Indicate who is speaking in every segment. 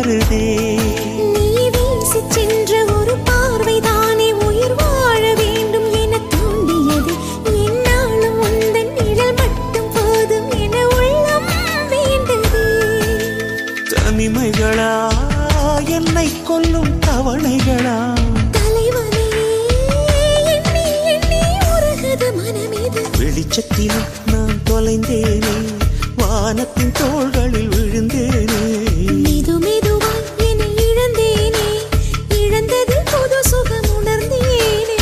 Speaker 1: மாறுதே
Speaker 2: நீ வீசிச் சென்ற ஒரு பார்வைதானே உயிர் வாழ வேண்டும் என தூண்டியது என்னாலும் உந்தன் நிழல் மட்டும் போதும் என உள்ளம் வேண்டது
Speaker 1: தனிமைகளா என்னை கொல்லும் தவணைகளா
Speaker 2: தலைவனே எண்ணி எண்ணி உருகுது மனமிது
Speaker 1: வெளிச்சத்தில் நான் தொலைந்தேனே வானத்தின் தோள்களில் விழுந்தேனே
Speaker 2: மெது மெதுவாய் என்னை இழந்தேனே இழந்ததில் புது சுகம் உணர்ந்தேனே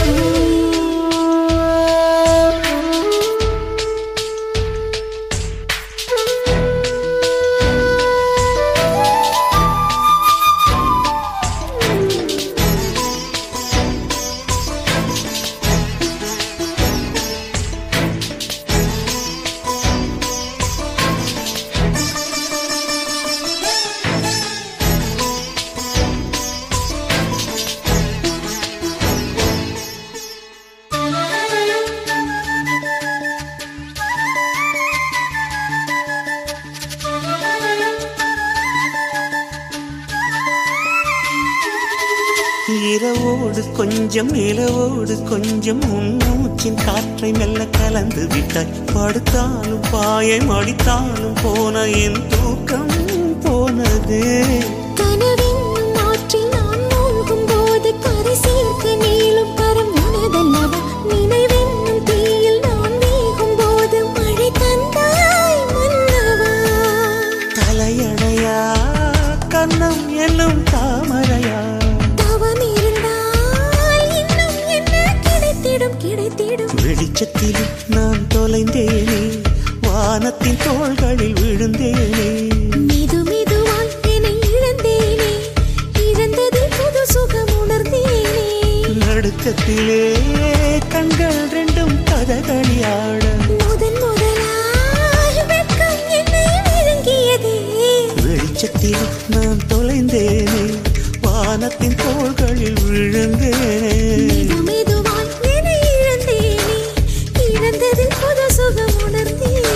Speaker 1: இரவோடு கொஞ்சம் நிலவோடு கொஞ்சம் உன்னூச்சின் காற்றை மெல்ல கலந்து விட்டாய் படுத்தாலும் பாயை மடித்தாலும் போன என் தூக்கம் போனது
Speaker 2: கனவின் ஆற்றில் நான் மூழ்கும் போது கரை சேர்க்க நீளும் கரம் உனதல்லவா நினைவென்னும் தீயில் நான் வேகும் போது மழை தந்தாய் மன்னவா
Speaker 1: தலையணையா கண்ணம் என்னும் தாமரையா
Speaker 2: தவம் இருந்தால் இன்னும் என்ன கிடைத்திடும் கிடைத்திடும்
Speaker 1: வெளிச்சத்தில் நான் தொலைந்தேனே வானத்தின் தோள்களில் விழுந்தேனே
Speaker 2: மெது மெதுவாய் என்னை இழந்தேனே இழந்ததில் புது சுகம் உணர்ந்தேனே
Speaker 1: நடுக்கத்திலே கண்கள் ரெண்டும் கதகளியாட
Speaker 2: முதன் முதலாய் வெட்கம் என்னை விழுங்கியதே
Speaker 1: வெளிச்சத்தில் நான் தொலைந்தேனே வானத்தின் தோள்களில் விழுந்தேனே
Speaker 2: மெது மெதுவாய் என்னை இழந்தேனே இழந்ததில் புது சுகம் உணர்ந்தேனே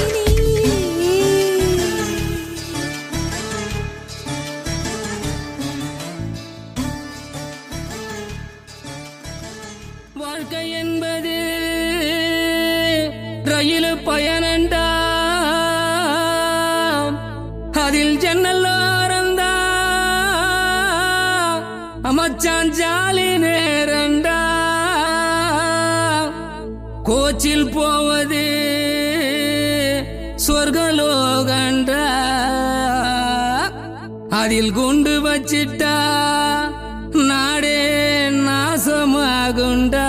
Speaker 3: வாழ்க்கை என்பது ரயில் பயணண்டா அதில் ஜன்னல்லோரந்தா அமைச்சான் ஜாலி நேரண்டா கோச்சில் போவது சொர்க்கலோகண்டா அதில் குண்டு வச்சிட்டா நாடே நாசமாகுண்டா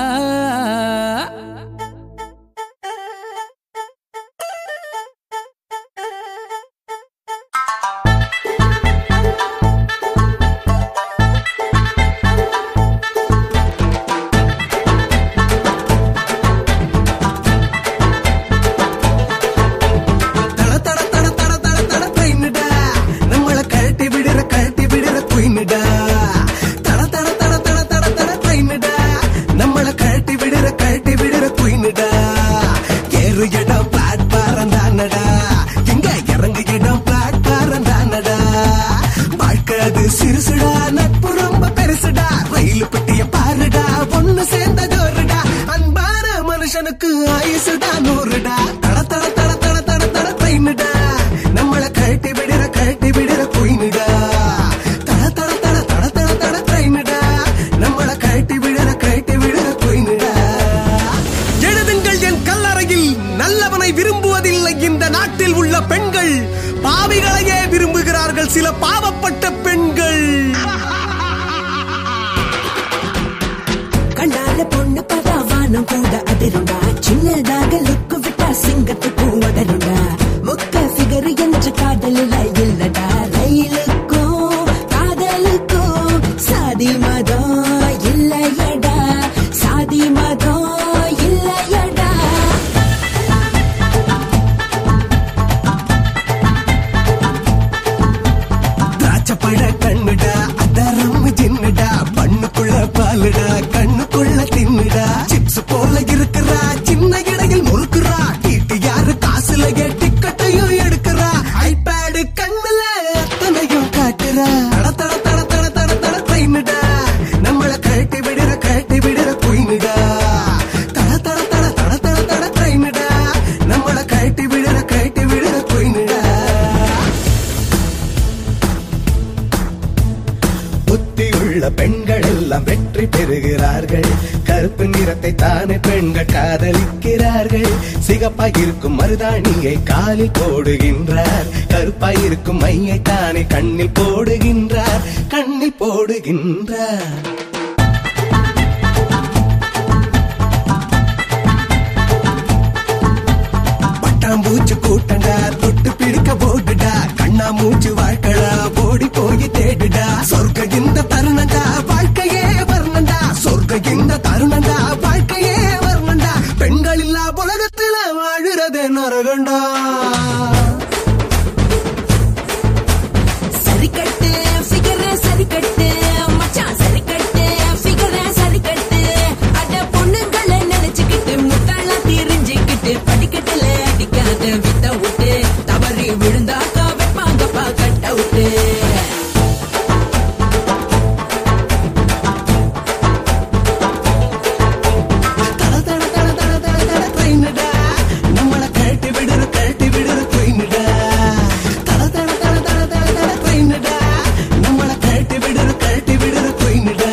Speaker 4: தட தட தட தட தட தட ட்ரெயினுடா நம்மள கழட்டி விடுற கழட்டி விடுற குயினுடா தட தட தட தட தட தட ட்ரெயினுடா நம்மள கழட்டி விடுற கழட்டி விடுற குயினுடா ஏறு இடம் பிளாட்பாரம் தானடா எங்க இறங்கு இடம் பிளாட்பாரம் தானடா வாழ்க்கை அது சிறுசுடா நட்பு ரொம்ப பெருசுடா ரயில் பெட்டிய பாருடா ஒண்ணு சேர்ந்த ஜோருடா அன்பான மனுஷனுக்கு ஆயுசுடா நூறுடா தட தட தட தட தட தட ட்ரெயினுடா நம்மள கழட்டி விடுற கழட்டி விடுற குயினுடா தட தட தட தட தட தட ட்ரெயினுடா நம்மள கழட்டி விடுற கழட்டி விடுற குயினுடா எழுதுங்கள் என் கல்லறையில் நல்லவனை விரும்புவதில்லை இந்த நாட்டில் உள்ள பெண்கள் பாவிகளையே விரும்புகிறார்கள் சில பாவப்பட்ட பெண்கள்
Speaker 5: கண்ணால பொண்ணு பதா வானம் கூட அதிருண்டா சின்னதாக லுக்கு விட்டா சிங்கத்துக்கு உதருண்டா முக்க ஃபிகர் என்று காதலில் இல்லடா ரயிலுக்கும் காதலுக்கும் சாதி மதம் இல்லையடா சாதி மதம் இல்லையடா
Speaker 4: திராட்சப்பழ கண்ணுடா அதரம் ஜின்னுடா பண்ணுக்குள்ள பாலுடா கண்ணுக்குள்ள தின்னுடா சிப்ஸ் போல இருக்கிறா சின்ன இடையில் முறுக்குறா டீட்டு யாரு காசுல டிக்கெட்டையும் எடுக்கிறா ஐபேடு கண்ணுல அத்தனையும் காட்டுறா உள்ள பெண்கள் எல்லாம் வெற்றி பெறுகிறார்கள் கருப்பு நிறத்தை தானே பெண்கள் காதலிக்கிறார்கள் சிகப்பாய் இருக்கும் மருதாணியை காலில் போடுகின்றார் கருப்பாய் இருக்கும் மையை தானே கண்ணில் போடுகின்றார் கண்ணில் போடுகின்றார் பட்டாம்பூச்சி கூட்டண்டா தொட்டு பிடிக்க போடுடா கண்ணா மூச்சு வாழ்க்கடா ஓடி போய் தேடுடா சொர்க்க இந்த தருணண்டா வாழ்க்கையே வர்ணண்டா சொர்க்க இந்த தருணண்டா வாழ்க்கையே வர்ணண்டா பெண்கள் இல்லா உலகத்துல வாழுறதே நரகண்டா
Speaker 5: சரிக்கட்டு ஃபிகர சரிக்கட்டு மச்சான் சரிக்கட்டு ஃபிகர சரிக்கட்டு அட பொண்ணுங்களை நினைச்சுக்கிட்டு முட்டாளா தெரிஞ்சுக்கிட்டு படிக்கட்டுல அடிக்காத வித்த விட்டு தவறி விழுந்தாக்கா வைப்பாங்கப்பா கட்ட விட்டு
Speaker 4: தட தட தட தட தட தட ட்ரெயினுடா நம்மள கழட்டி விடுற கழட்டி விடுற ட்ரெயினுடா தட தட தட தட தட தட ட்ரெயினுடா நம்மள கழட்டி விடுற கழட்டி விடுற ட்ரெயினுடா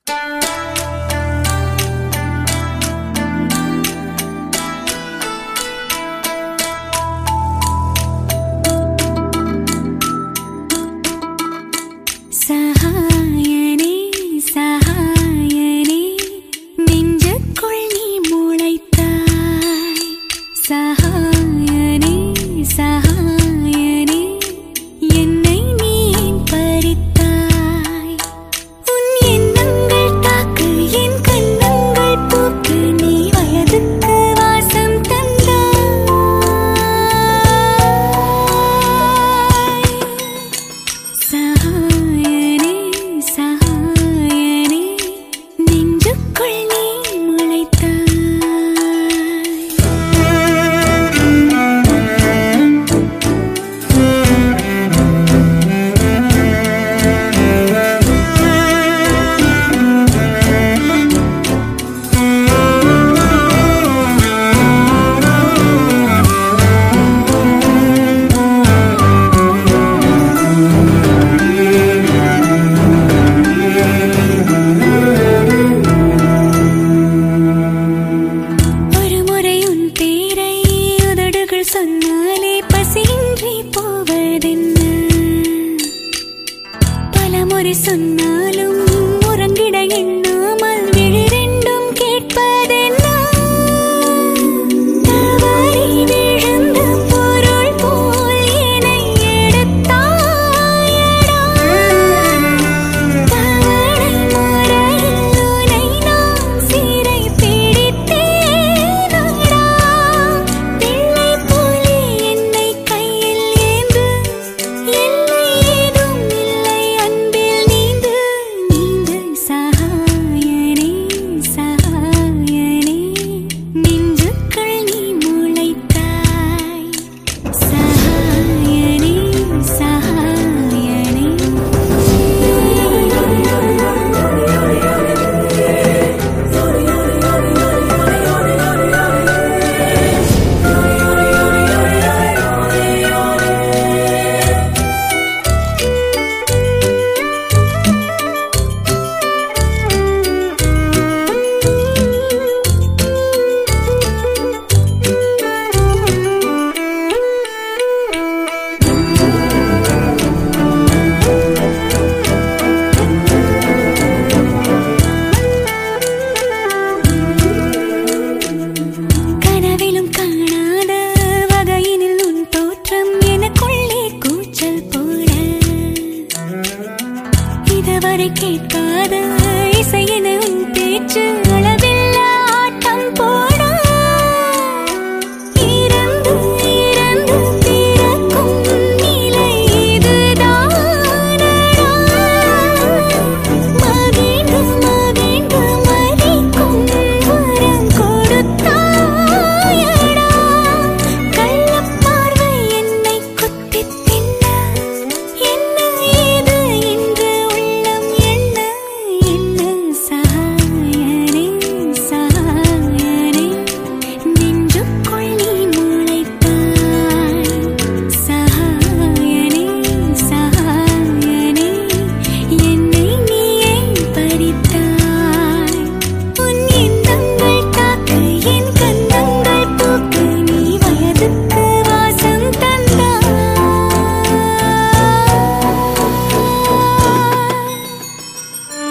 Speaker 2: சகாயனே சகாயனே நெஞ்சுக்குள் நீ முளைத்தாய் சகாயனே சகாயனே என்னை நீ ஏன் பறித்தாய் உன் எண்ணங்கள் தாக்கு என் கண்ணங்கள் பூக்கு நீ வயதுக்கு வாசம் தந்தாய் சகாயனே சகாயனே நெஞ்சுக்குள் நீ முளைத்தாய் ஒரு முறை உன் பேரை உதடுகள் சொன்னாலே பசியின்றி போவதென்ன பல முறை சொன்னாலும் உறங்கிட எண்ணாமல் விழிரெண்டும் கேட்பதென்ன தவறி விழுந்த பொருள் போல் என்னை எடுத்தாயடா தவணை முறையில் உனை நான் சிறை பிடித்தேனடா பிள்ளை போலே என்னை கையில் ஏந்து எல்லை ஏதும் இல்லை அன்பில் நீந்து நீந்து சகாயனே சகாயனே நெஞ்சுக்குள் நீ முளைத்தாய் சகாயனே சகாயனே கனவிலும் காணாத வகையினில் உன் தோற்றம் எனக்குள்ளே கூச்சல் போட இதுவரை கேட்காத இசையென உன் பேச்சு அளவில்லா ஆட்டம் போட இறந்து இறந்து பிறக்கும் நிலை இதுதானடா மகிழ்ந்து மகிழ்ந்து மதிக்கும் வரம் கொடுத்தாயடா கள்ளப்பார்வை என்னை குத்தித் தின்ன என்ன ஏது என்று உள்ளம் என்ன என்ன சகாயனே சகாயனே நெஞ்சுக்குள் நீ முளைத்தாய் சகாயனே சகாயனே என்னை நீ ஏன் பறித்தாய் உன் எண்ணங்கள் தாக்கு என் கண்ணங்கள் பூக்கு நீ வயதுக்கு வாசம் தந்தாய்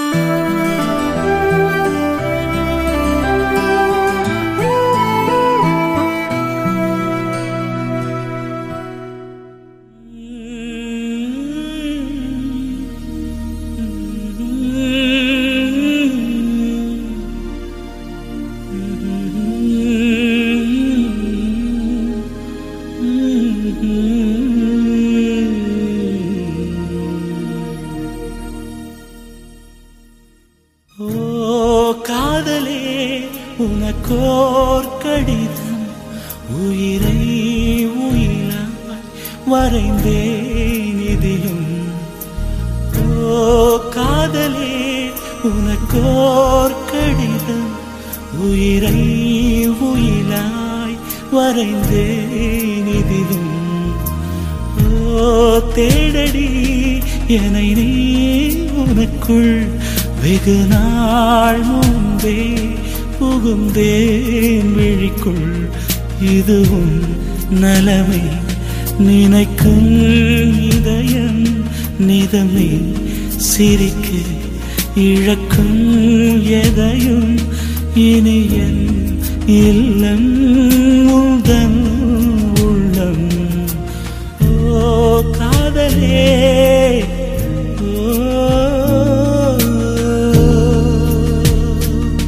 Speaker 1: ஓ காதலே உனக்கோர் கடிதம் உயிரை உயிராய் வரைந்தேன் இதிலும் ஓ காதலே உனக்கோர் கடிதம் உயிரை உயிராய் வரைந்தேன் இதிலும் ஓ தேடடி என்னை நீ உனக்குள் வெகு நாள் முன்பே புகுந்தேன் விழிக்குள் இதுவும் நலமே நினைக்கும் இதயம் நிதமே சிரிக்க இழக்கும் எதையும் இனி என் இல்லம் உந்தன் உள்ளம் ஓ காதலே ஓ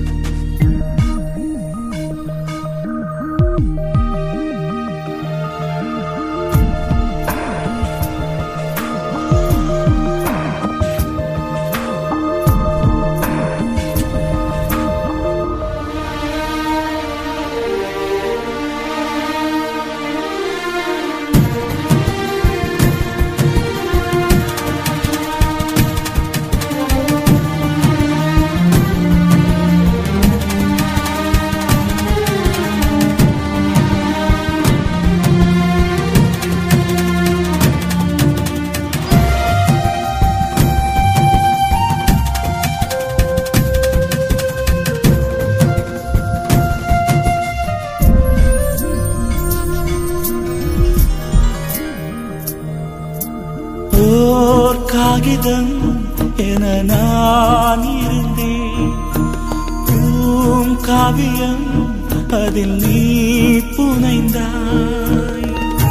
Speaker 1: ஓர் காகிதம் என நான் இருந்தேன் பூம் காவியம் அதில் நீ புனைந்தாய்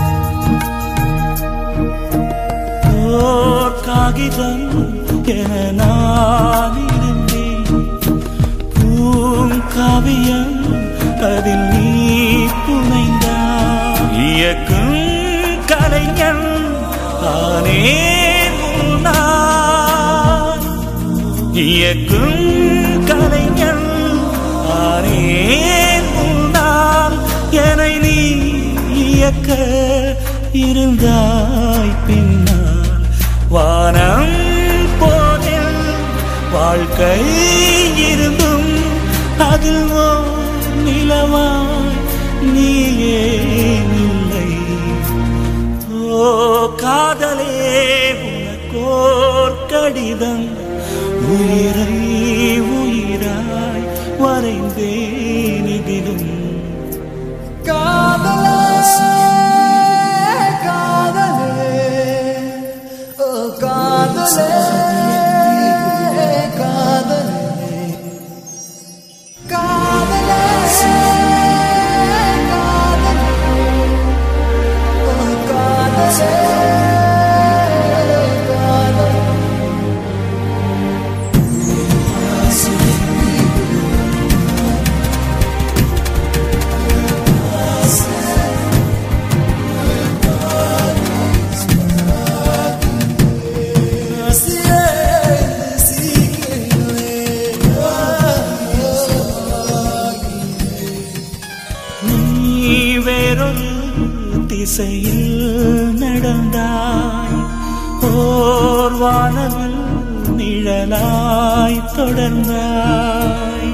Speaker 1: ஓர் காகிதம் என நான் இருந்தேன் பூம் காவியம் அதில் நீ புனைந்தாய் இயக்கும் கலைஞன் ஆனேன் நான் இயக்கும் கலைஞன் ஆனேன் நான் என்னை நீ இயக்க இருந்தாய் பின்னால் வானம் போதில் வாழ்க்கை இருந்தும் அதில் ஓ நிலவாய் நீயே இல்லை ஓ காதலே உனக்கோர் கடிதம் உயிரை உயிராய் வரைந்தேன் இதிலும் நீ வேறொரு திசையில் நடந்தாய் ஓர் வானவில் நிழலாய் தொடர்ந்தாய்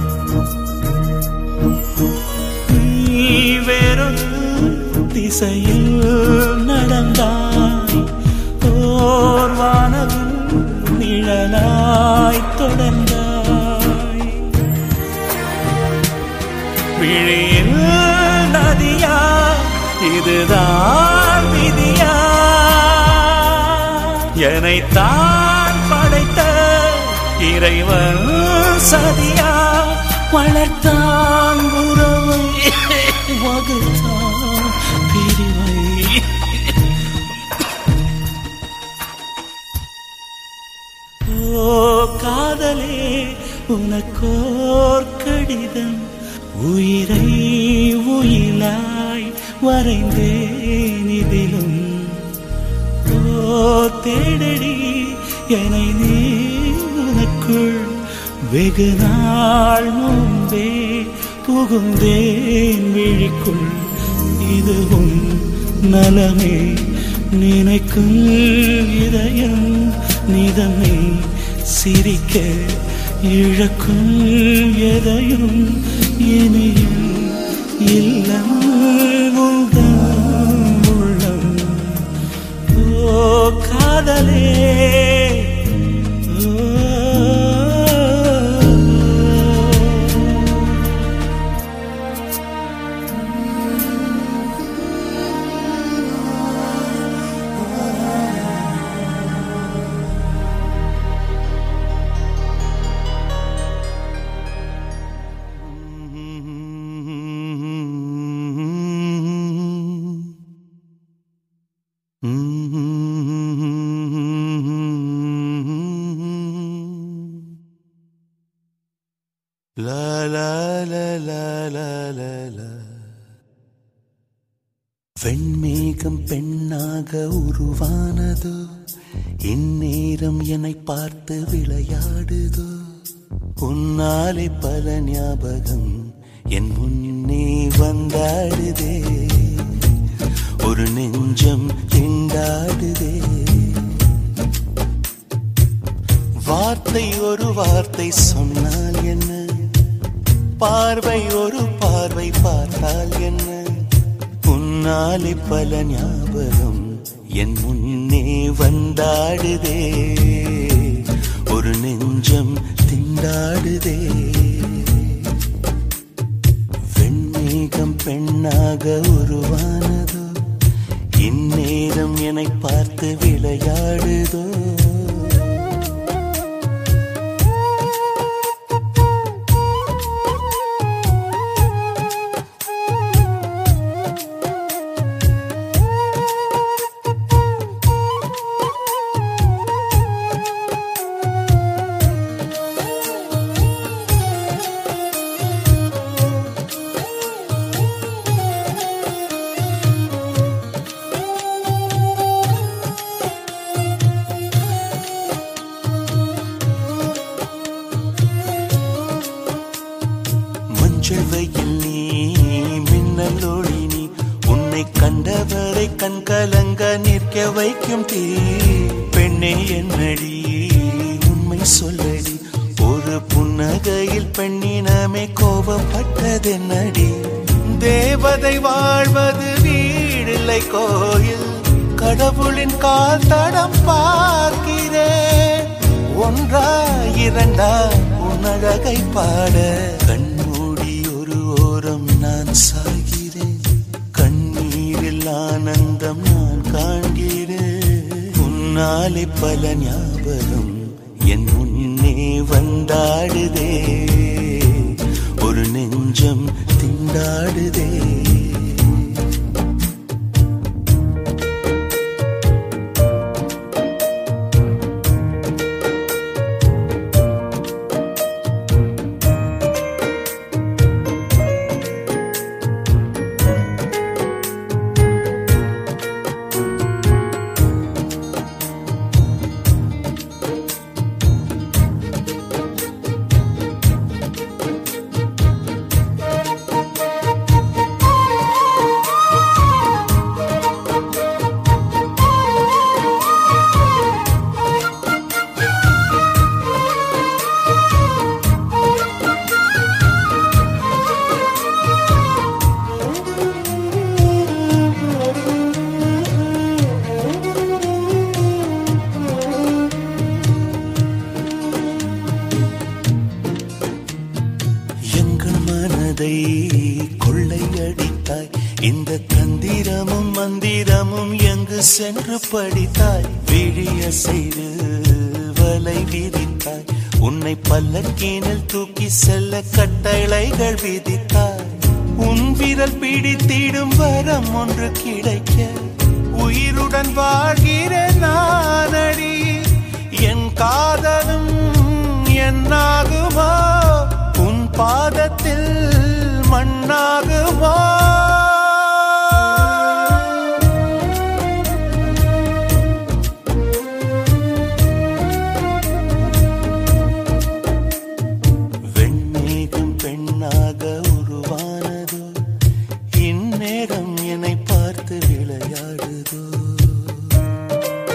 Speaker 1: நீ வேறொரு திசையில் நடந்தாய் ஓர் வானவில் நிழலாய் தொடர்ந்தாய் விழியில் நதியா இதுதான் விதியா என்னைத்தான் படைத்த இறைவன் சதியா வளர்த்தான் உறவை வகுத்தான் பிரிவை ஓ காதலே உனக்கோர் கடிதம் உயிரை உயிலாய் வரைந்தேன் இதிலும் ஓ தேடடி என்னை நீ உனக்குள் வெகு நாள் முன்பே புகுந்தேன் விழிக்குள் இதுவும் நலமே நினைக்கும் இதயம் நிதமே சிரிக்க இழக்கும் எதையும் இனியும் இல்லம் உந்தன் உள்ளம் ஓ காதலே ஓ லா லா லா லா லா லா. வெண்மேகம் பெண்ணாக உருவானதோ இந்நேரம் என்னை பார்த்து விளையாடுதோ உன்னாலே பல ஞாபகம் என் முன்னே வந்தாடுதே ஒரு நெஞ்சம் திண்டாடுதே வார்த்தை ஒரு வார்த்தை சொன்னால் என்ன பார்வை ஒரு பார்வை பார்த்தால் என்ன உன்னாலே பல ஞாபகம் என் முன்னே வந்தாடுதே ஒரு நெஞ்சம் திண்டாடுதே வெண்மேகம் பெண்ணாக உருவானதோ இந்நேரம் என்னை பார்த்து விளையாடுதோ மஞ்சள் வெயில் நீ மின்னல் ஒளி நீ உன்னை கண்டவரை கண் கலங்க நிற்க வைக்கும் தீ பெண்ணே என்னடி உண்மை சொல்லடி ஒரு புன்னகையில் பெண்ணினமே கோபப்பட்டதென்னடி தேவதை வாழ்வது வீடில்லை கோயில் கடவுளின் கால் தடம் பார்க்கிறேன் ஒன்றா இரண்டா உன்னழகை பாட கண்மூடி ஒரு ஓரம் நான் சாகிறேன் கண்ணீரில் ஆனந்தம் நான் காண்கிறேன் உன்னாலே பல ஞாபகம் என் முன்னே வந்தாடுதே ஒரு நெஞ்சம் திண்டாடுதே எங்கள் மனதை கொள்ளையடித்தாய் இந்த தந்திரமும் மந்திரமும் எங்கு சென்று படித்தாய் விழிய செய்து வலை விதித்தாய் உன்னை பல்லக்கீனில் தூக்கி செல்ல கட்டளைகள் விதித்தாய் உன் விரல் பிடித்திடும் வரம் ஒன்று கிடைக்க உயிருடன் வாழ்கிற நானடி என் காதலும் என்னாகுமோ உன் பாதத்தில் மண்ணாகுமோ வெண்மேகம் பெண்ணாக உருவானதோ இந்நேரம் என்னை பார்த்து விளையாடுதோ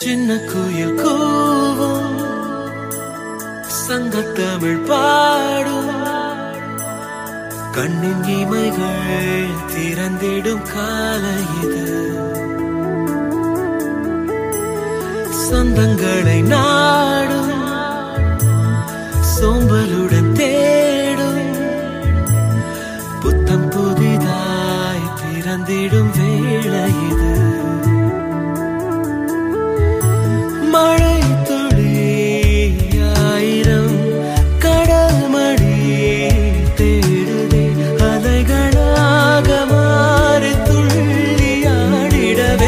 Speaker 1: சின்ன குயில் கூவும் சங்கத்தமிழ் பாடும் கண்ணின் இமைகள் திறந்திடும் காலை இது சொந்தங்களை நாடும் சோம்பலுடன் தேடும் புத்தம் புதிதாய் பிறந்திடும் வேளை இது மழை துளி ஆயிரம் கடல் மடி தேடுதே அலைகளாக மாறி துள்ளி ஆடிடவே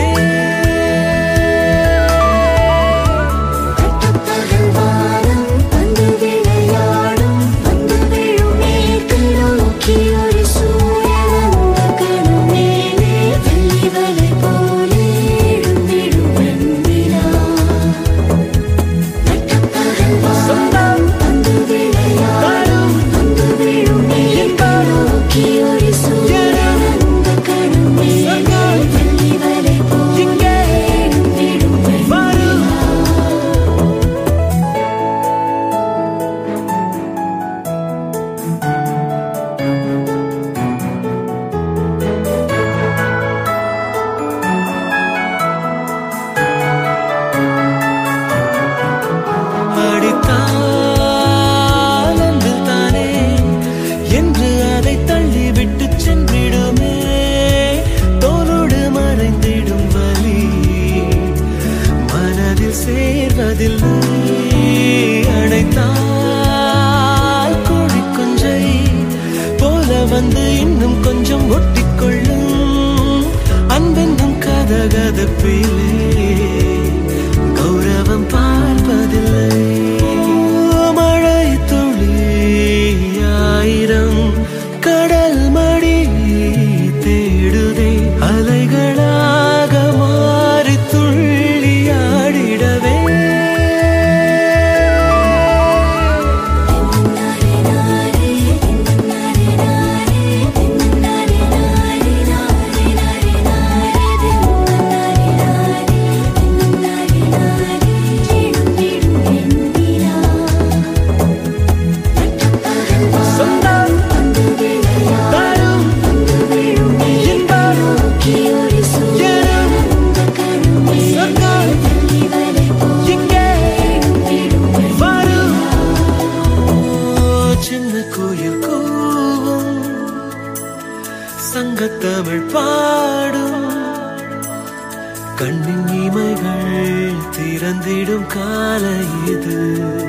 Speaker 2: பட்டப்பகல் வானம் வந்து விளையாடும் வந்து விழும் மேற்கு நோக்கி ஒரு சூரியன் அந்த கணம் மேலே வெள்ளி வலை போலே எழுந்திடும் வெண்ணிலா பட்டப்பகல் வானம் வந்து விளையாடும் வந்து விழும் மேற்கு நோக்கி ஒரு சூரியன் அந்த கணம் மேலே வெள்ளி வலை போலே எழுந்திடும் வெண்ணிலா
Speaker 1: அடித்தால் அன்பில் தானே என்று அதை தள்ளிவிட்டு சென்றிடுமே தோலோடு மறைந்திடும் வலி மனதில் சேர்வதில்லை அடைத்தால் கோழி குஞ்சை போல வந்து இன்னும் கொஞ்சம் ஒட்டிக்கொள்ளும் அன்பென்னும் கதகதப்பிலே கௌரவம் பார்ப்பதில்லை மழை துளி ஆயிரம் கடல் மடி தேடுதே அலைகளாக மாறி துள்ளி ஆடிடவே தரும் இன்பம் இங்கே வரும் சின்ன கோயில் கூவும் சங்கத்தமிழ் பாடும் கண்ணின் இமைகள் திறந்திடும் காலை இது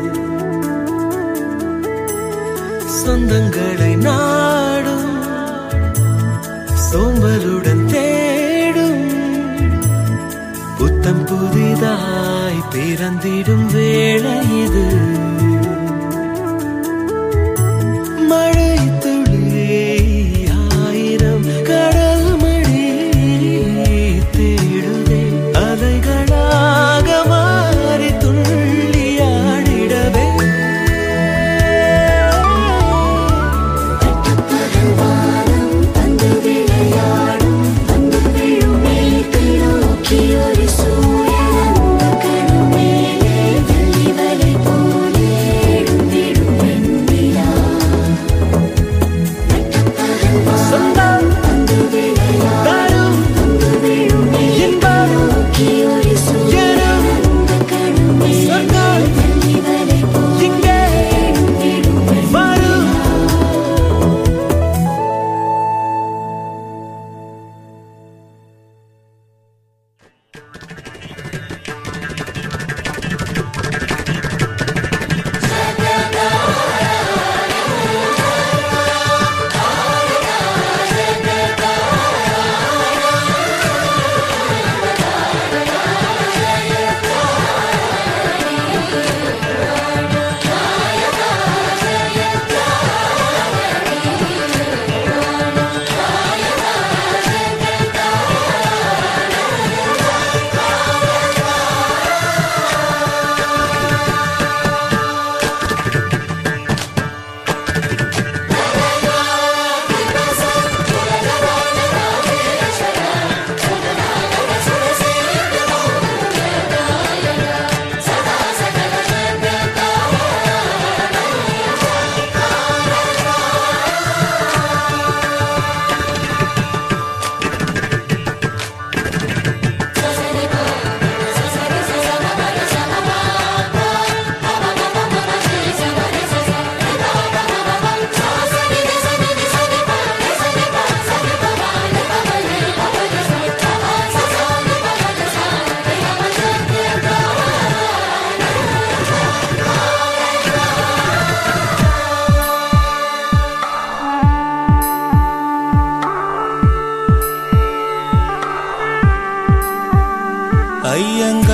Speaker 1: சொந்தங்களை நாடும் சோம்பலுடன் தேடும் புத்தம் புதிதாய் பிறந்திடும் வேளை இது மழை துளி ஆயிரம் கடல் மழி தேடுதே அலைகளாக மாறி துள்ளி ஆடிடவே
Speaker 2: ஒரு சூரியன் அந்த கணம் மேலே வெள்ளி வலை போலே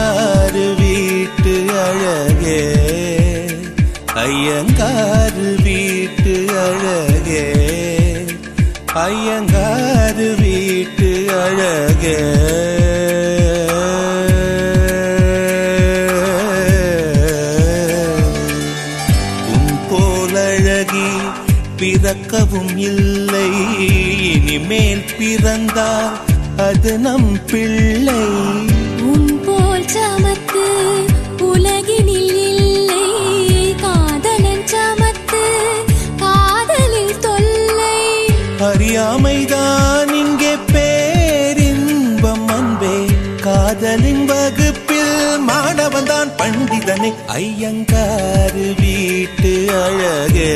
Speaker 1: ஐயங்காறு வீட்டு அழகே ஐயங்காறு வீட்டு அழகே ஐயங்காறு வீட்டு அழகே உன் போலழகி பிறக்கவும் இல்லை இனிமேல் பிறந்தால் அது நம் பிள்ளை
Speaker 2: உன் போல் சமத்து உலகினில் இல்லை காதலன் சமத்து காதலில் தொல்லை
Speaker 1: அறியாமைதான் இங்கே பேரின்பம் அன்பே காதலின் வகுப்பில் மாணவன் தான் பண்டிதனை ஐயங்காறு வீட்டு அழகே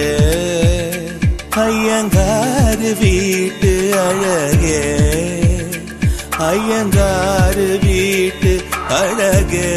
Speaker 1: ஐயங்காறு வீட்டு அழகே ஐயங்காறு வீட்டு அழகே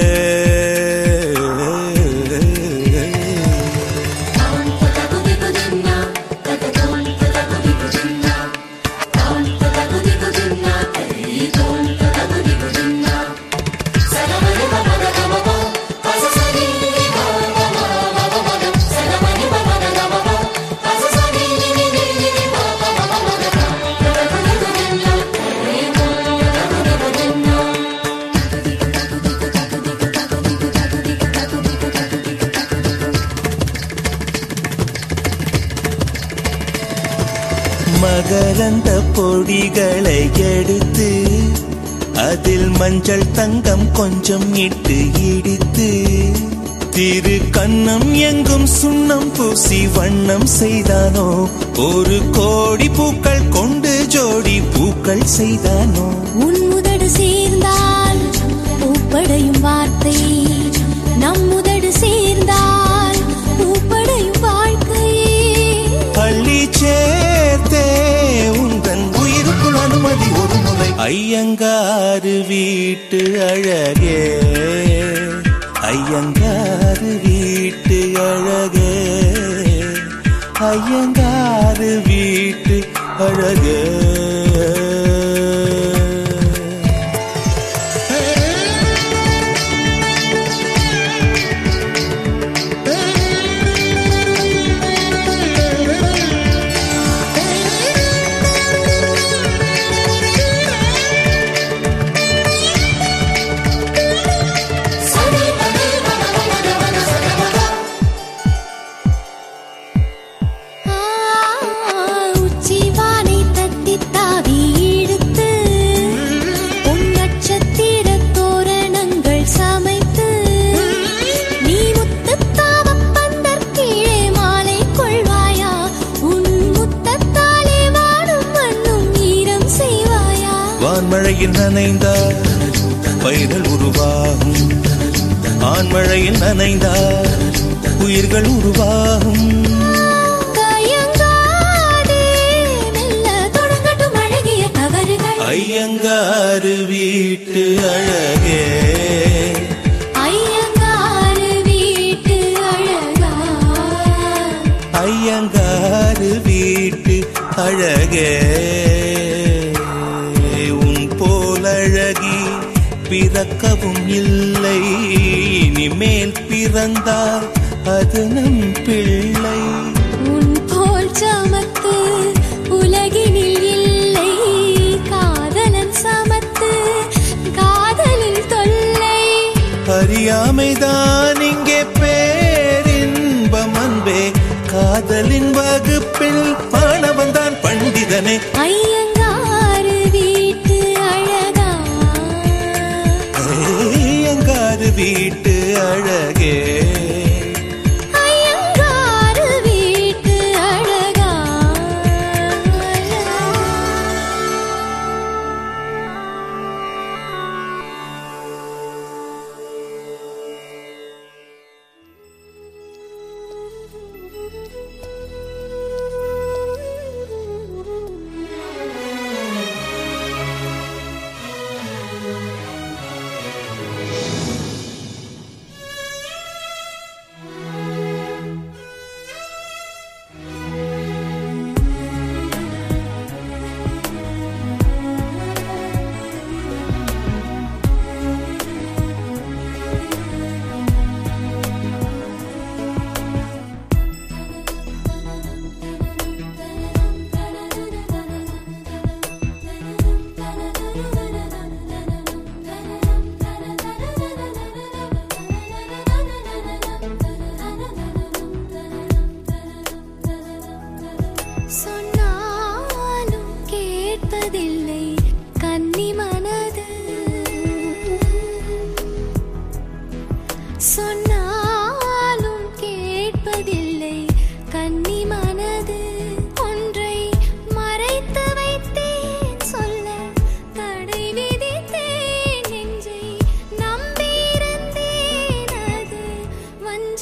Speaker 1: மகரந்த பொடிகளை எடுத்து அதில் மஞ்சள் தங்கம் கொஞ்சம் இட்டு இடித்து திரு கண்ணம் எங்கும் சுண்ணம் பூசி வண்ணம் செய்தானோ ஒரு கோடி பூக்கள் கொண்டு ஜோடி பூக்கள் செய்தானோ
Speaker 2: உன் முதடு சேர்ந்தால் பூப்படையும் வார்த்தை நம் முதடு சேர்ந்தால் பூப்படையும் வாழ்க்கை
Speaker 1: பள்ளி சேர்த்தே உந்தன் உயிருக்குள் அனுமதி ஒரு முறை ஐயங்காறு வீட்டு அழகே ஐயங்காறு வீட்டு அழகே ஐயங்காறு வீட்டு அழகே
Speaker 2: ஆ, உச்சிவானை தட்டித் தாவி இழுத்து, பொன் நட்சத்திரத் தோரணங்கள் சமைத்து, நீ முத்துத் தாவப் பந்தர் கீழே மாலை கொள்வாயா? உன் முத்தத்தாலே வானும் மண்ணும் ஈரம் செய்வாயா?
Speaker 1: வான்மழையில் நனைந்தால் பயிர்கள் உருவாகும் ஆண்மழையில் நனைந்தால் உயிர்கள் உருவாகும்
Speaker 2: தயங்காதே, மெல்ல தொடங்கட்டும் அழகிய தவறுகள்.
Speaker 1: ஐயங்காறு வீட்டு அழகே
Speaker 2: ஐயங்காறு வீட்டு அழகா
Speaker 1: ஐயங்காறு வீட்டு அழகே உன் போலழகி பிறக்கவும் இல்லை இனிமேல் பிறந்தால் அது நம் பிள்ளை
Speaker 2: உன் போல் சமத்து உலகினில் இல்லை காதலன் சமத்து காதலில் தொல்லை
Speaker 1: அறியாமைதான் இங்கே பேரின்பம் அன்பே காதலின் வகுப்பில் மாணவன் தான் பண்டிதனே
Speaker 2: ஐயங்காறு வீட்டு அழகா
Speaker 1: ஐயங்காறு வீட்டு அழகே
Speaker 2: ஐயங்காறு வீட்டு அழகா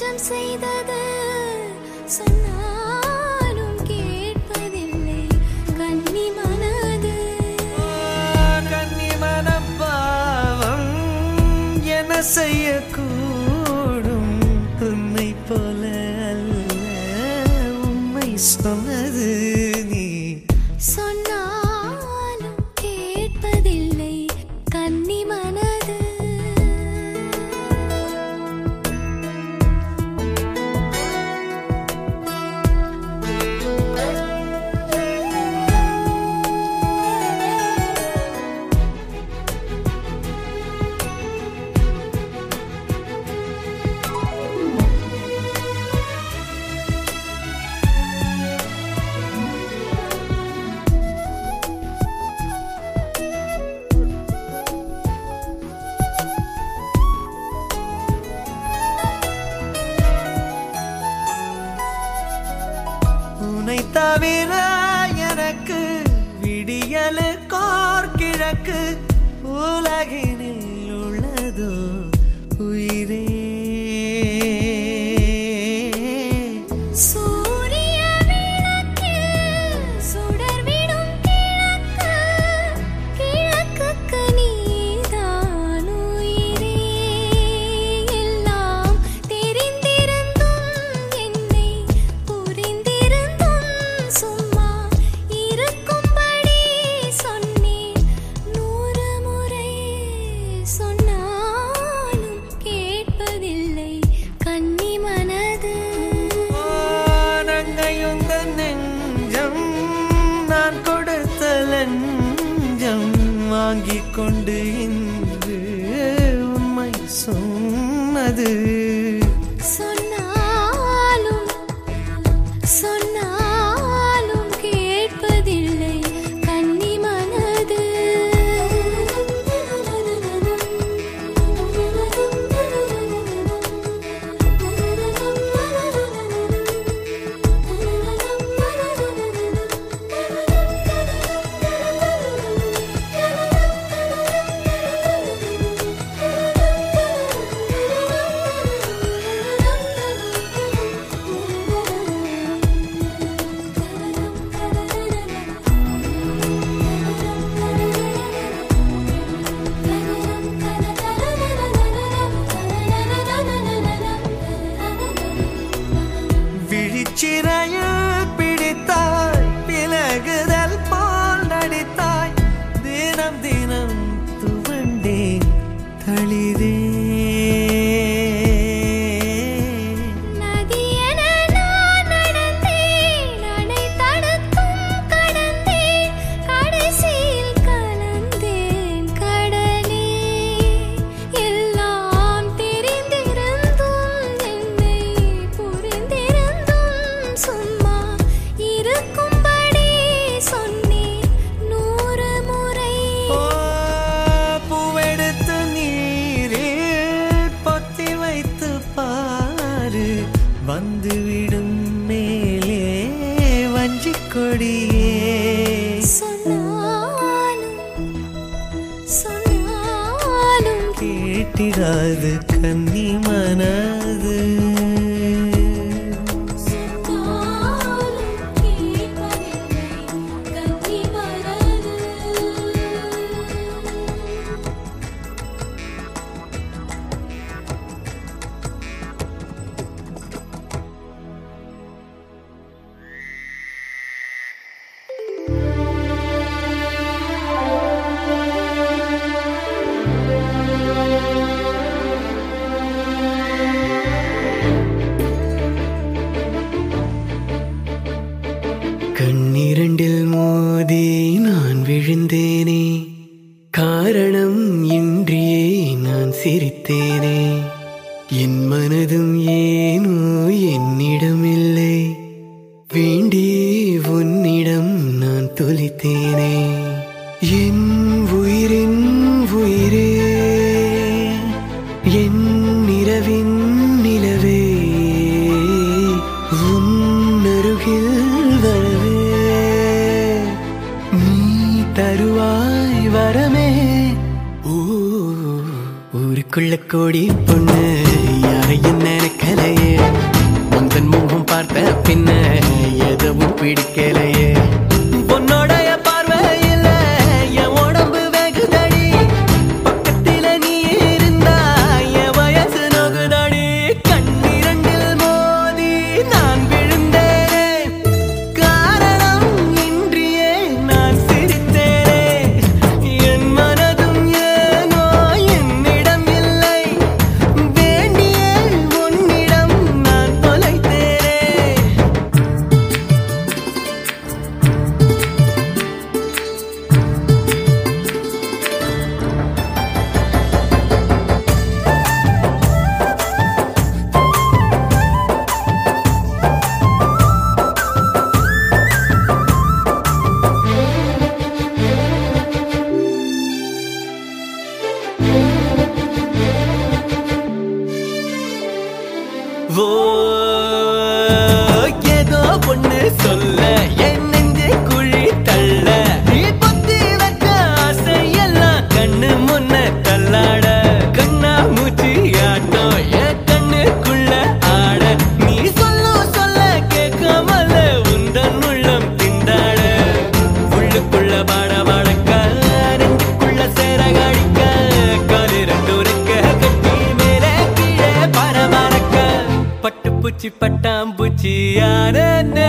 Speaker 2: மனம் செய்தது சொன்னாலும் கேட்பதில்லை கன்னி மனது
Speaker 6: கன்னி மனப்பாவம் என செய்யக்கூடும் உன்னை போல அல்ல உண்மை சொன்னது நீ
Speaker 2: சொன்னாலும் கேட்பதில்லை கன்னி மனது
Speaker 6: உன்னை தவிர எனக்கு விடியலு கோர் கிழக்கு உலகினில் உள்ளதோ உயிரே
Speaker 2: சூரிய விளக்கில் சுடர்விடும் கிழக்கு கிழக்குக்கு நீதான் உயிரே எல்லாம் தெரிந்திருந்தும் என்னை புரிந்திருந்தும் சும்மா இருக்கும்படி சொன்னேன் நூறு முறை சொன்னாலும் கேட்பதில்லை கன்னி மனது
Speaker 6: நங்கையுந்த நெஞ்சம் நான் கொடுத்த லஞ்சம் வாங்கிக் கொண்டு இன்று உண்மை சொன்னது
Speaker 2: சொன்னாலும் சொன்னாலும் கேட்பதில்லை கன்னி மனது
Speaker 6: விழிச்சிறையில் பிடித்தாய் விலகுதல் போல் நடித்தாய் தினம் தினம் துவண்டேன் தளிரே
Speaker 2: நதியென நான் நடந்தேன் அணை தடுத்தும் கடந்தேன் கடைசியில் கலந்தேன் கடலே எல்லாம் தெரிந்திருந்தும் என்னை புரிந்திருந்தும் சும்மா இருக்கும்படி சொன்னேன் நூறு முறை
Speaker 6: ஓ, பூவெடுத்து நீரில் பொத்தி வைத்து பாரு வந்துவிடும் மேலே வஞ்சிக் கொடியே
Speaker 2: சொன்னாலும் சொன்னாலும்
Speaker 6: கேட்டிடாது கன்னி மனது
Speaker 2: சொன்னாலும் கேட்பதில்லை கன்னி மனது
Speaker 7: கண்ணிரண்டில் மோதி நான் விழுந்தேனே காரணம் இன்றியே நான் சிரித்தேனே என் மனதும் ஏனோ என்னிடமில்லை வேண்டியே உன்னிடம் நான் தொலைத்தேனே என் உயிரின் உயிரே என் நிறவின் நிலவே உன் அருகில் வரவே நீ தருவாய் வரமே ஊ, ஊருக்குள்ள கோடி பொண்ணு யாரையும் நினைக்கலையே பிடிக்கலையே உன்னோடைய பார்வையில என் உடம்பு வெகுதடி பக்கத்தில நீ இருந்தா என் வயசு நோகுதடி கண்ணிரண்டில் மோதி நான் விழுந்தேனே காரணம் இன்றியே நான் சிரித்தேனே என் மனதும் ஏனோ என்னிடம் இல்லை வேண்டிய உன்னிடம் நான் தொலைத்தேனே ஓ ஏதோ பொண்ணு சொல்ல என் நெஞ்சு குழி தள்ள நீ பொத்தி வச்ச ஆசையெல்லாம் கண்ணு முன்ன தள்ளாட கண்ணா மூச்சி ஆட்டம் என் கண்ணுக்குள்ள ஆட நீ சொல்லும் சொல்ல கேட்காமல உந்தன் உள்ளம் திண்டாட உள்ளுக்குள்ள பாட பாடக்க நெஞ்சுக்குள்ள சேர காடிக்க காலு ரெண்டு உரைக்க கட்டி மேலே கீழே பரபரக்க பட்டு பூச்சி பட்டாம்பூச்சி யானே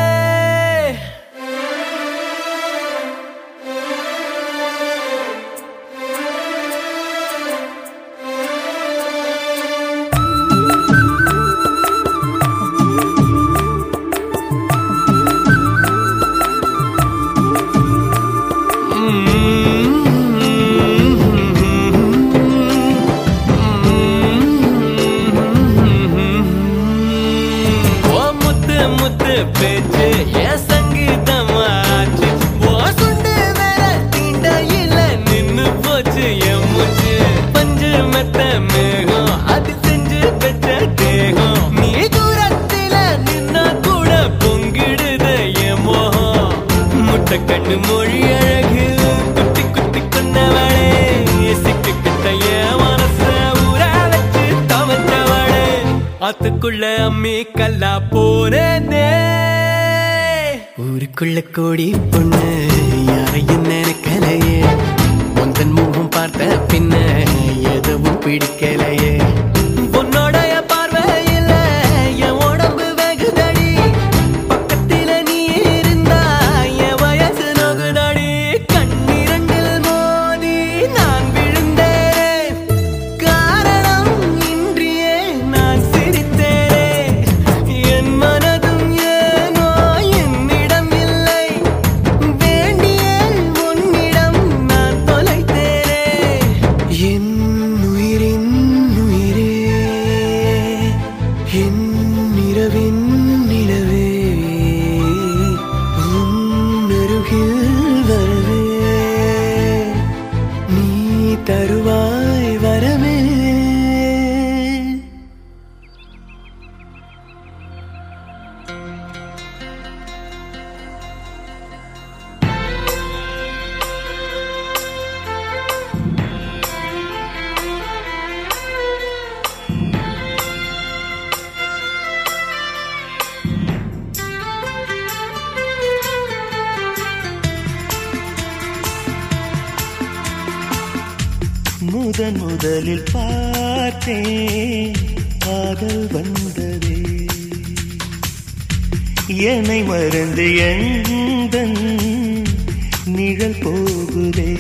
Speaker 7: ஓ முத்து முத்து பேச்சு என் சங்கீதமாச்சு ஓ சுண்டு வேற தீண்டையில நின்னு போச்சு என் மூச்சு பஞ்சு மெத்த மேகம் அது செஞ்சு பெற்ற தேகம் நீ தூரத்தில நின்னா கூட பொங்கிடுது என் மோகம் முட்டை கண்ணு மொழி அழகு குத்தி குத்தி கொண்டவளே சிக்கிக்கிட்ட என் மனச ஊற வச்சு தவச்சவளே ஆத்துக்குள்ள அம்மி கல்லா போனே ஊருக்குள்ள கோடி பொண்ணு யாரையும் நினைக்கலையே உந்தன் முகம் பார்த்த பின்ன எதுவும் பிடிக்கலையே உன்னோடைய பார்வையில என் உடம்பு வெகுதடி பக்கத்தில நீ இருந்தா என் வயசு நோகுதடி கண்ணிரண்டில் மோதி நான் விழுந்தேன் காரணம் இன்றியே நான் சிரித்தேனே என் மனதும் ஏனோ என்னிடம் இல்லை வேண்டிய உன்னிடம் நான் தொலைத்தேனே என் உயிரின் உயிரே என் இரவின் நிலவே உன் அருகில் வரவே நீ தருவாய் வரமே
Speaker 1: முதன் முதலில் பார்த்தேன் காதல் வந்ததே என்னை மறந்து எந்தன் நிழல் போகுதே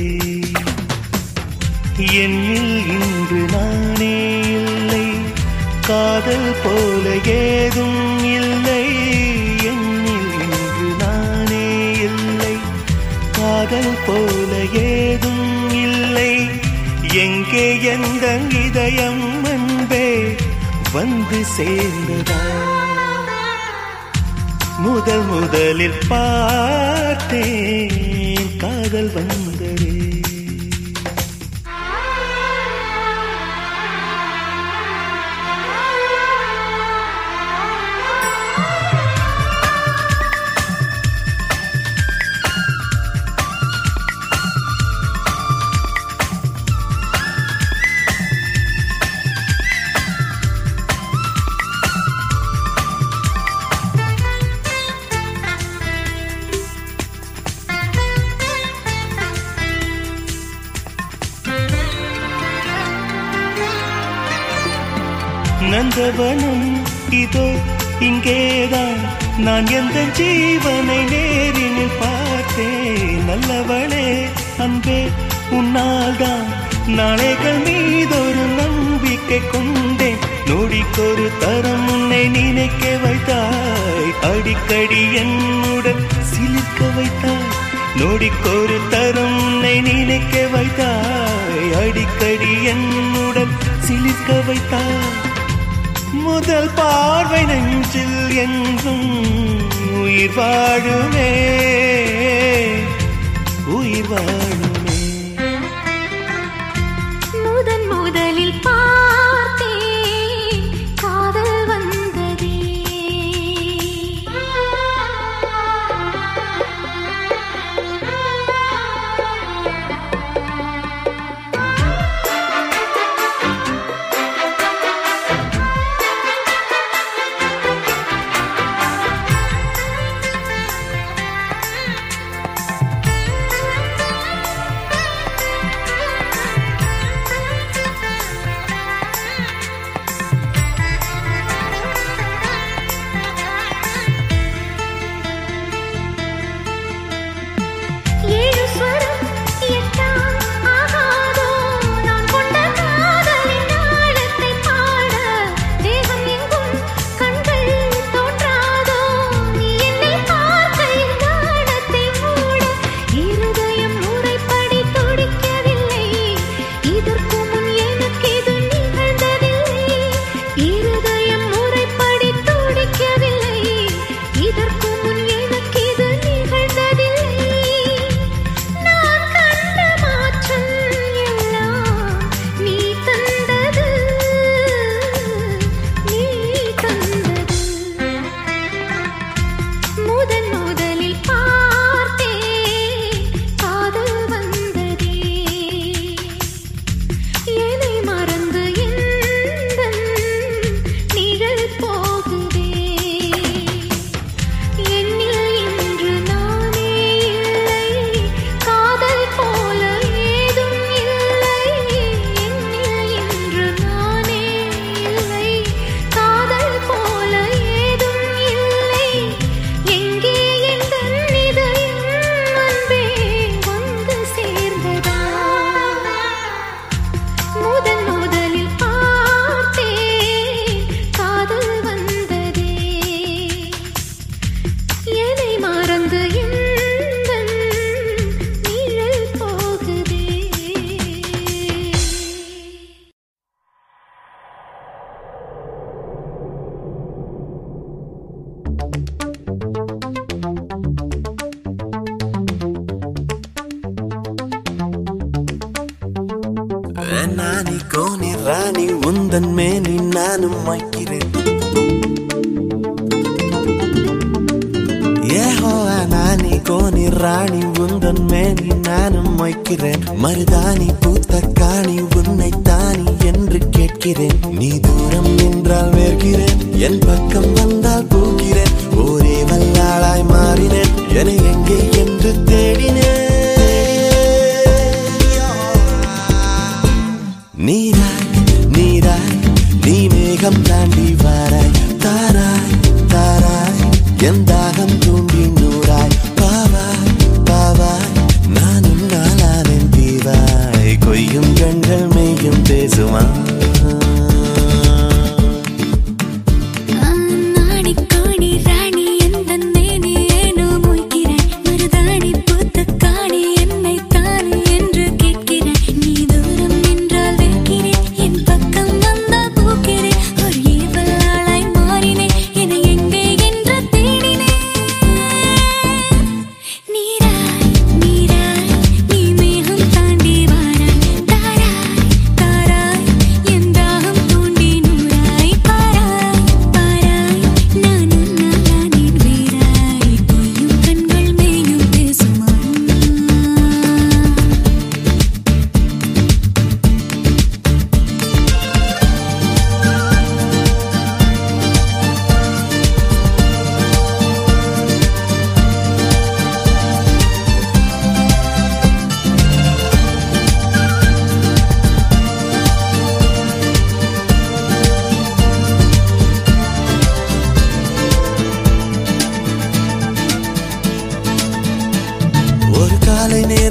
Speaker 1: என்னில் இன்று நானே இல்லை காதல் போல ஏதும் இல்லை என்னில் இன்று நானே இல்லை காதல் போல ஏதும் இல்லை எங்கே எந்த இதயம் அன்பே வந்து சேர்ந்ததா முதல் முதலில் பார்த்தேன் காதல் வந்ததே நந்தவனம் இதோ இங்கேதான் நான் எந்த ஜீவனை நேரினில் பார்த்தேன் நல்லவளே அன்பே உன்னால்தான் நாளைகள் மீதொரு நம்பிக்கை கொண்டேன் நொடிக்கொரு தரம் உன்னை நினைக்க வைத்தாய் அடிக்கடி என்னுடன் சிலிர்க்க வைத்தாய் நொடிக்கொரு தரம் உன்னை நினைக்க வைத்தாய் அடிக்கடி என்னுடன் சிலிர்க்க வைத்தாய் முதல் பார்வை நெஞ்சில் என்றும் உயிர் வாழுமே உயிர் வாழுமே
Speaker 2: முதன் முதலில் பார்த்தேன் காதல் வந்ததே ஏழு ஸ்வரம் எட்டாம் ஆகாதோ நான் கொண்ட காதலின் ஆழத்தை பாட தேகம் எங்கும் கண்கள் தோன்றாதோ நீ என்னை பார்க்கையில் நாடத்தை மூட இருதயம் முறைப்படி துடிக்கவில்லை இதற்கு முன் எனக்கு இது நிகழ்ந்ததில்லை இருதயம் முறைப்படி துடிக்கவில்லை இதற்கு முன் எனக்கு இது நிகழ்ந்ததில்லை நான் கண்ட மாற்றம் எல்லாம் நீ தந்தது நீ தந்தது முதன் முதலில் பார்த்தேன் காதல் வந்ததே என்னை மறந்து எந்தன் நிழல் போகுதே என்னில் இன்று நானே இல்லை காதல் போல ஏதும் இல்லை என்னில் இன்று நானே இல்லை காதல் போல ஏதும் இல்லை எங்கே எந்த இதயம் அன்பே வந்து சேர்ந்ததா முதன் முதலில் பார்த்தேன் காதல் வந்ததே என்னை மறந்து எந்தன் நிழல் போகுதே
Speaker 6: நானி கோனி ராணி உந்தன் மேனி நானும் வைக்கிறேன் ஏஹோ நானி கோனி ராணி உந்தன் மேனி நானும் வைக்கிறேன் மருதாணி பூத்த காணி உன்னை தானி என்று கேட்கிறேன் நீ தூரம் நின்றால் வேர்கிறேன் என் பக்கம் வந்தால் பூக்கிறேன் ஒரே வல்லாளாய் மாறினேன் என எங்கே என்று தேடினேன் நீராய் நீராய் நீ மேகம் தாண்டி வாராய் தாராய் தாராய் என் தாகம் தூண்டி நூறாய் பாவாய் பாவாய் நானும் நாளானேன் தீவாய் கொய்யும் கண்கள் மெய்யும் பேசுவான்
Speaker 2: நாடி காணி ராணி எந்தன் மேனி ஏனோ மொய்கிறேன் மருதாணி பூத்த காணி என்னை தானே என்று கேட்கிறேன் நீ தூரம் நின்றால் வைக்கிறேன் என் பக்கம் வந்தால் பூக்கிறேன் ஒரு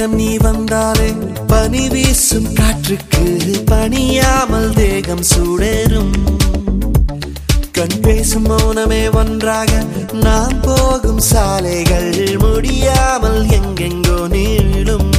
Speaker 6: நேரம் நீ வந்தாலே பனி வீசும் காற்றுக்கு பணியாமல் தேகம் சூடேறும் கண் பேசும் மௌனமே ஒன்றாக நாம் போகும் சாலைகள் முடியாமல் எங்கெங்கோ நீளும்